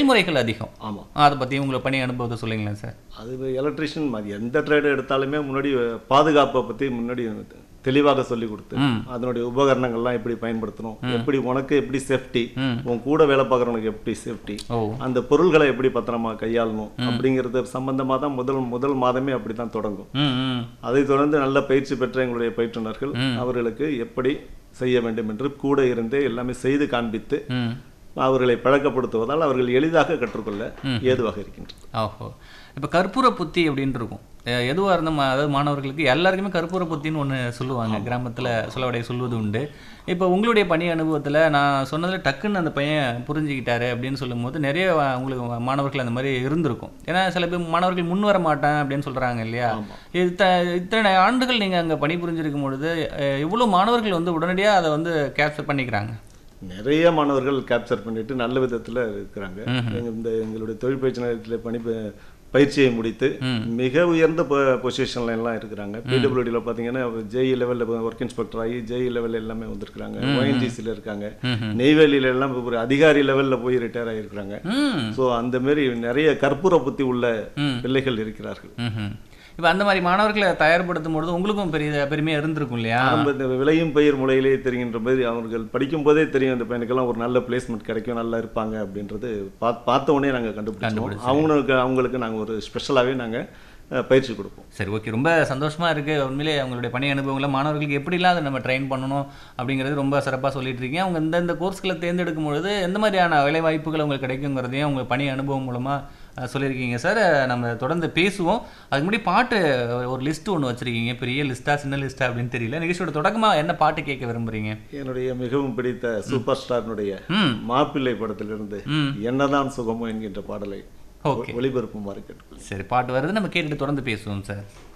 செயல்முறைகள் அதிகம் ஆமாம் அதை பற்றி உங்களை பணி அனுபவத்தை சொல்லுங்களேன் சார் அது எலக்ட்ரிஷியன் எந்த ட்ரேடு எடுத்தாலுமே முன்னாடி பாதுகாப்பை பற்றி முன்னாடி தெளிவாக சொல்லி கொடுத்து ம். அதனுடைய உபகரணங்கள்லாம் எப்படி பயன்படுத்தணும் எப்படி உனக்கு எப்படி சேஃப்டி ம். உன் கூட வேலை பார்க்குறவனுக்கு எப்படி சேஃப்டி ஓ அந்த பொருள்களை எப்படி பத்திரமா கையாளணும் அப்படிங்கிறது சம்பந்தமாக தான் முதல் முதல் மாதமே அப்படி தான் தொடங்கும் ம் ம் அதைத் தொடர்ந்து நல்ல பயிற்சி பெற்ற எங்களுடைய பயிற்றுனர்கள் அவர்களுக்கு எப்படி செய்ய வேண்டும் என்று கூட இருந்து எல்லாமே செய்து காண்பித்து ம் அவர்களை பழக்கப்படுத்துவதால் அவர்கள் எளிதாக கற்றுக்கொள்ள ஏதுவாக இருக்கின்றது ஓஹோ இப்போ கற்பூர புத்தி அப்படின்னு இருக்கும் அஹ் எதுவா இருந்தால் அதாவது மாணவர்களுக்கு எல்லாருக்குமே கற்பூர புத்தின்னு ஒன்று சொல்லுவாங்க கிராமத்தில் சொல்லவடைய சொல்வது உண்டு இப்போ உங்களுடைய பணி அனுபவத்தில் நான் சொன்னதில் டக்குன்னு அந்த பையன் புரிஞ்சுக்கிட்டாரு அப்படின்னு சொல்லும்போது நிறைய வ- உங்களுக்கு மாணவர்கள் அந்த மாதிரி இருந்திருக்கும் ஏன்னா சில பேர் மாணவர்கள் முன் வர மாட்டேன் அப்படின்னு சொல்கிறாங்க இல்லையா இத்த இத்தனை ஆண்டுகள் நீங்கள் அங்கே பணி புரிஞ்சிருக்கும் பொழுது அஹ் எவ்வளோ மாணவர்கள் வந்து உடனடியாக அதை வந்து கேப்சர் பண்ணிக்கிறாங்க நிறைய மாணவர்கள் கேப்சர் பண்ணிட்டு நல்ல விதத்துல இருக்கிறாங்க எங்க இந்த எங்களுடைய தொழில் பயிற்சி நிலையத்தில் பணி ப- பயிற்சியை முடித்து மிக உயர்ந்த பொசிஷன்ல எல்லாம் இருக்கிறாங்க பிடபிள்யூடியில் பார்த்தீங்கன்னா ஜேஇ லெவலில் ஒர்க் இன்ஸ்பெக்டர் ஆகி ஜேஇ லெவலில் எல்லாமே வந்திருக்கிறாங்க ஓஎன்ஜிசியில் இருக்காங்க நெய்வேலியில எல்லாம் ஒரு அதிகாரி லெவலில் போய் ரிட்டையர் ஆகியிருக்கிறாங்க ம் ஸோ அந்த மாதிரி நிறைய கற்பூர புத்தி உள்ள பிள்ளைகள் இருக்கிறார்கள் ம் இப்போ அந்த மாதிரி மாணவர்களை தயார்படுத்தும் பொழுது உங்களுக்கும் பெரிய பெருமையாக இருந்திருக்கும் இல்லையா ஆரம்ப இந்த விளையும் பயிர் முளையிலே தெரிகின்ற மாதிரி அவர்கள் படிக்கும் போதே தெரியும் இந்த பையனுக்கெல்லாம் ஒரு நல்ல பிளேஸ்மெண்ட் கிடைக்கும் நல்லா இருப்பாங்க அப்படின்றது பா- பார்த்த உடனே நாங்கள் கண்டுபிடிச்சோம் அவங்களுக்கு அவங்களுக்கு நாங்கள் ஒரு ஸ்பெஷலாகவே நாங்கள் பயிற்சி கொடுப்போம் சரி ஓகே ரொம்ப சந்தோஷமா இருக்கு உண்மையிலே அவங்களுடைய பணி அனுபவங்களை மாணவர்களுக்கு எப்படிலாம் அதை நம்ம ட்ரெயின் பண்ணணும் அப்படிங்கிறது ரொம்ப சிறப்பாக சொல்லிட்டு இருக்கீங்க அவங்க இந்தந்த கோர்ஸ்களை தேர்ந்தெடுக்கும் பொழுது எந்த மாதிரியான வேலை வாய்ப்புகள் உங்களுக்கு கிடைக்குங்கிறதையும் உங்க பணி அனுபவம் மூலமா அஹ், சொல்லியிருக்கீங்க சார் நம்ம தொடர்ந்து பேசுவோம் அதுக்கு முன்னாடி பாட்டு ஒரு லிஸ்ட் ஒன்று வச்சிருக்கீங்க பெரிய லிஸ்டா சின்ன லிஸ்டா அப்படின்னு தெரியல நிகழ்ச்சியோட தொடக்கமா என்ன பாட்டு கேட்க விரும்புறீங்க என்னுடைய மிகவும் பிடித்த சூப்பர் ஸ்டார்னுடைய ம் மாப்பிள்ளை படத்திலிருந்து ம். என்னதான் சுகமோ என்கின்ற பாடலை ஓகே ஒளிபரப்புமாறு கேட்டுக்கொள்கிறேன் சரி பாட்டு வருது நம்ம கேட்டுட்டு தொடர்ந்து பேசுவோம் சார்